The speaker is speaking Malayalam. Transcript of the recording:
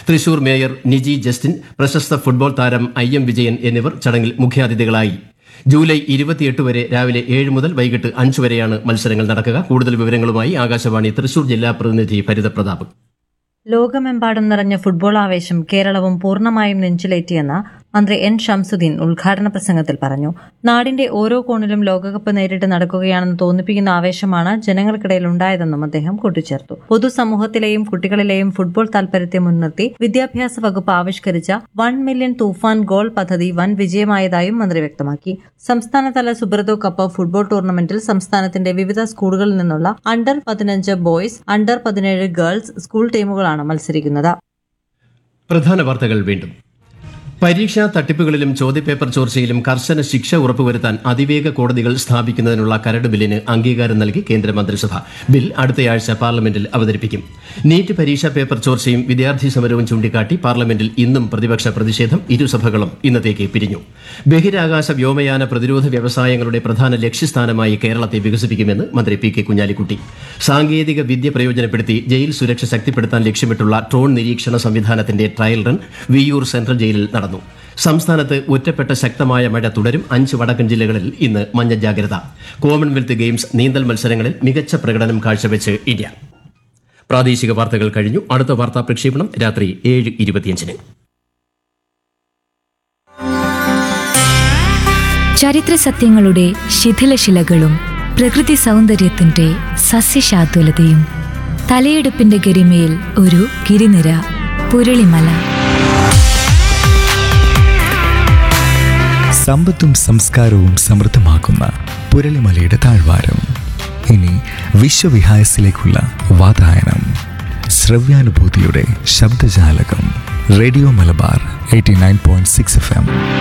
തൃശൂർ മേയർ നിജി ജസ്റ്റിൻ പ്രശസ്ത ഫുട്ബോൾ താരം ഐ എം വിജയൻ എന്നിവർ ചടങ്ങിൽ മുഖ്യാതിഥികളായി ജൂലൈ ഇരുപത്തിയെട്ട് വരെ രാവിലെ ഏഴ് മുതൽ വൈകിട്ട് അഞ്ച് വരെയാണ് മത്സരങ്ങൾ നടക്കുക കൂടുതൽ വിവരങ്ങളുമായി ആകാശവാണി തൃശൂർ ജില്ലാ പ്രതിനിധി ഭരിത പ്രതാപ് ലോകമെമ്പാടും നിറഞ്ഞ ഫുട്ബോൾ ആവേശം കേരളവും പൂർണ്ണമായും നെഞ്ചിലേറ്റിയെന്ന് മന്ത്രി എൻ ഷംസുദ്ദീൻ ഉദ്ഘാടന പ്രസംഗത്തിൽ പറഞ്ഞു നാടിന്റെ ഓരോ കോണിലും ലോകകപ്പ് നേരിട്ട് നടക്കുകയാണെന്ന് തോന്നിപ്പിക്കുന്ന ആവേശമാണ് ജനങ്ങൾക്കിടയിൽ ഉണ്ടായതെന്നും അദ്ദേഹം കൂട്ടിച്ചേർത്തു പൊതുസമൂഹത്തിലെയും കുട്ടികളിലെയും ഫുട്ബോൾ താൽപര്യത്തെ മുൻനിർത്തി വിദ്യാഭ്യാസ വകുപ്പ് ആവിഷ്കരിച്ച വൺ മില്യൺ തൂഫാൻ ഗോൾ പദ്ധതി വൻ വിജയമായതായും മന്ത്രി വ്യക്തമാക്കി സംസ്ഥാനതല സുബ്രതോ കപ്പ് ഫുട്ബോൾ ടൂർണമെന്റിൽ സംസ്ഥാനത്തിന്റെ വിവിധ സ്കൂളുകളിൽ നിന്നുള്ള അണ്ടർ പതിനഞ്ച് ബോയ്സ് അണ്ടർ പതിനേഴ് ഗേൾസ് സ്കൂൾ ടീമുകളാണ് മത്സരിക്കുന്നത് പ്രധാന വാർത്തകൾ വീണ്ടും പരീക്ഷാ തട്ടിപ്പുകളിലും ചോദ്യപേപ്പർ ചോർച്ചയിലും കർശന ശിക്ഷ ഉറപ്പുവരുത്താൻ അതിവേഗ കോടതികൾ സ്ഥാപിക്കുന്നതിനുള്ള കരട് ബില്ലിന് അംഗീകാരം നൽകി കേന്ദ്ര മന്ത്രിസഭ ബിൽ അടുത്തയാഴ്ച പാർലമെന്റിൽ അവതരിപ്പിക്കും നീറ്റ് പരീക്ഷാ പേപ്പർ ചോർച്ചയും വിദ്യാർത്ഥി സമരവും ചൂണ്ടിക്കാട്ടി പാർലമെന്റിൽ ഇന്നും പ്രതിപക്ഷ പ്രതിഷേധം ഇരുസഭകളും ഇന്നത്തേക്ക് പിരിഞ്ഞു ബഹിരാകാശ വ്യോമയാന പ്രതിരോധ വ്യവസായങ്ങളുടെ പ്രധാന ലക്ഷ്യസ്ഥാനമായി കേരളത്തെ വികസിപ്പിക്കുമെന്ന് മന്ത്രി പി കെ കുഞ്ഞാലിക്കുട്ടി സാങ്കേതിക വിദ്യ പ്രയോജനപ്പെടുത്തി ജയിൽ സുരക്ഷ ശക്തിപ്പെടുത്താൻ ലക്ഷ്യമിട്ടുള്ള ഡ്രോൺ നിരീക്ഷണ സംവിധാനത്തിന്റെ ട്രയൽ റൺ വിയൂർ സെൻട്രൽ ജയിലിൽ നടന്നു സംസ്ഥാനത്ത് ഒറ്റപ്പെട്ട ശക്തമായ മഴ തുടരും അഞ്ച് വടക്കൻ ജില്ലകളിൽ ഇന്ന് മഞ്ഞ ജാഗ്രത കോമൺവെൽത്ത് ഗെയിംസ് നീന്തൽ മത്സരങ്ങളിൽ മികച്ച പ്രകടനം കാഴ്ചവെച്ച് ഇന്ത്യ പ്രാദേശിക വാർത്തകൾ കഴിഞ്ഞു അടുത്ത വാർത്താ പ്രക്ഷേപണം രാത്രി ഏഴ് ഇരുപത്തിയഞ്ചിന് ചരിത്ര സത്യങ്ങളുടെ ശിഥിലശിലകളും പ്രകൃതി സൗന്ദര്യത്തിന്റെ സസ്യശാതുലതയും തലയെടുപ്പിന്റെ ഗരിമയിൽ ഒരു ഗിരിനിര പുരളിമല സമ്പത്തും സംസ്കാരവും സമൃദ്ധമാക്കുന്ന പുരളിമലയുടെ താഴ്വാരം ഇനി വിശ്വവിഹായസിലേക്കുള്ള വാതായനം ശ്രവ്യാനുഭൂതിയുടെ ശബ്ദജാലകം radio Malabar eighty nine point six F M